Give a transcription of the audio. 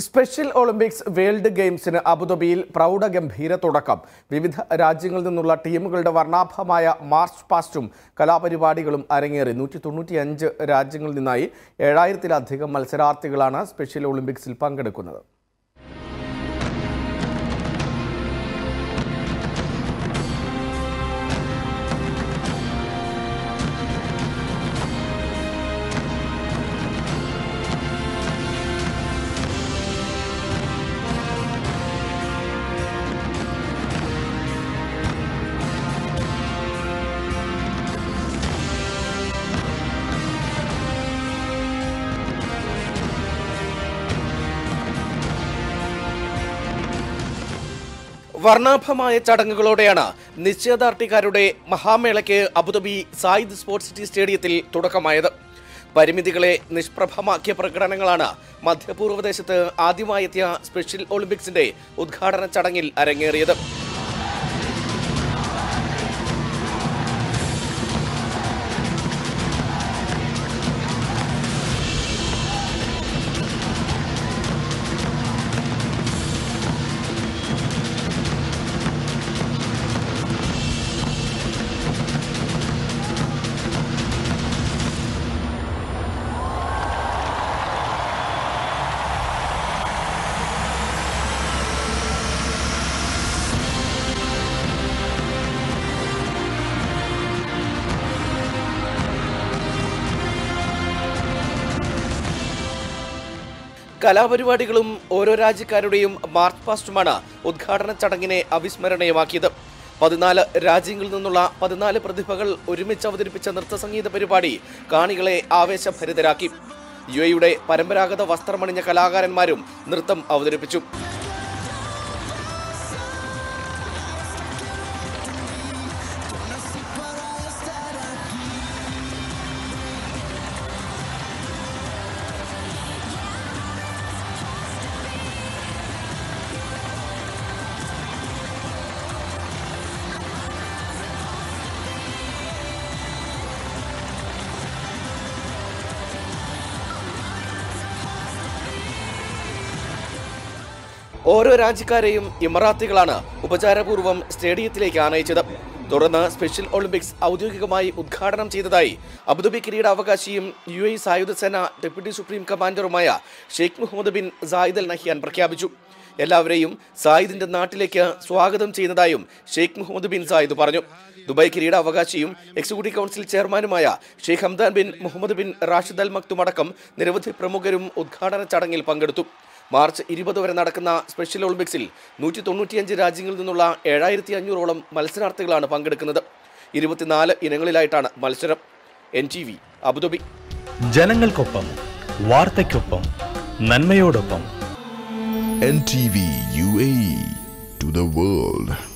Special Olympics world ഗെയിംസിന് അബുദാബിയിൽ പ്രൗഢഗംഭീര തുടക്കം വിവിധ രാജ്യങ്ങളിൽ നിന്നുള്ള ടീമുകളുടെ വർണ്ണാഭമായ മാർച്ച് പാസ്റ്റും കലാപരിപാടികളും അരങ്ങേറി നൂറ്റി തൊണ്ണൂറ്റിയഞ്ച് രാജ്യങ്ങളിൽ നിന്നായി ഏഴായിരത്തിലധികം മത്സരാർത്ഥികളാണ് സ്പെഷ്യൽ ഒളിമ്പിക്സിൽ പങ്കെടുക്കുന്നത് വർണ്ണാഭമായ ചടങ്ങുകളോടെയാണ് നിശ്ചയദാർഢ്യക്കാരുടെ മഹാമേളയ്ക്ക് അബുദാബി സായിദ് സ്പോർട്സ് സിറ്റി സ്റ്റേഡിയത്തിൽ തുടക്കമായത് പരിമിതികളെ നിഷ്പ്രഭമാക്കിയ പ്രകടനങ്ങളാണ് മധ്യപൂർവ്വദേശത്ത് ആദ്യമായെത്തിയ സ്പെഷ്യൽ ഒളിമ്പിക്സിന്റെ ഉദ്ഘാടന ചടങ്ങിൽ അരങ്ങേറിയത് കലാപരിപാടികളും ഓരോ രാജ്യക്കാരുടെയും മാർച്ച് പാസ്റ്റുമാണ് ഉദ്ഘാടന ചടങ്ങിനെ അവിസ്മരണീയമാക്കിയത് പതിനാല് രാജ്യങ്ങളിൽ നിന്നുള്ള പതിനാല് പ്രതിഭകൾ ഒരുമിച്ച് അവതരിപ്പിച്ച നൃത്തസംഗീത പരിപാടി കാണികളെ ആവേശഭരിതരാക്കി യു എയുടെ പരമ്പരാഗത വസ്ത്രമണിഞ്ഞ കലാകാരന്മാരും നൃത്തം അവതരിപ്പിച്ചു ഓരോ രാജ്യക്കാരെയും ഇമറാത്തികളാണ് ഉപചാരപൂർവ്വം സ്റ്റേഡിയത്തിലേക്ക് ആനയിച്ചത് തുടർന്ന് സ്പെഷ്യൽ ഒളിമ്പിക്സ് ഔദ്യോഗികമായി ഉദ്ഘാടനം ചെയ്തതായി അബുദാബി കിരീടാവകാശിയും യു എ സായുധ സേന ഡെപ്യൂട്ടി സുപ്രീം കമാൻഡറുമായ Sheikh Mohammed bin Zayed Al Nahyan പ്രഖ്യാപിച്ചു എല്ലാവരെയും സായിദിന്റെ നാട്ടിലേക്ക് സ്വാഗതം ചെയ്യുന്നതായും ഷെയ്ഖ് മുഹമ്മദ് ബിൻ സായിദ് പറഞ്ഞു ദുബായ് കിരീടാവകാശിയും എക്സിക്യൂട്ടീവ് കൗൺസിൽ ചെയർമാനുമായ Sheikh Hamdan bin Mohammed bin Rashid Al Maktoum അടക്കം നിരവധി പ്രമുഖരും ഉദ്ഘാടന ചടങ്ങിൽ പങ്കെടുത്തു മാർച്ച് ഇരുപത് വരെ നടക്കുന്ന സ്പെഷ്യൽ ഒളിമ്പിക്സിൽ നൂറ്റി തൊണ്ണൂറ്റിയഞ്ച് രാജ്യങ്ങളിൽ നിന്നുള്ള ഏഴായിരത്തി അഞ്ഞൂറോളം മത്സരാർത്ഥികളാണ് പങ്കെടുക്കുന്നത് ഇരുപത്തിനാല് ഇനങ്ങളിലായിട്ടാണ് മത്സരം എൻ ടി വി അബുദാബി ജനങ്ങൾക്കൊപ്പം വാർത്തയ്ക്കൊപ്പം നന്മയോടൊപ്പം NTV UAE to the world.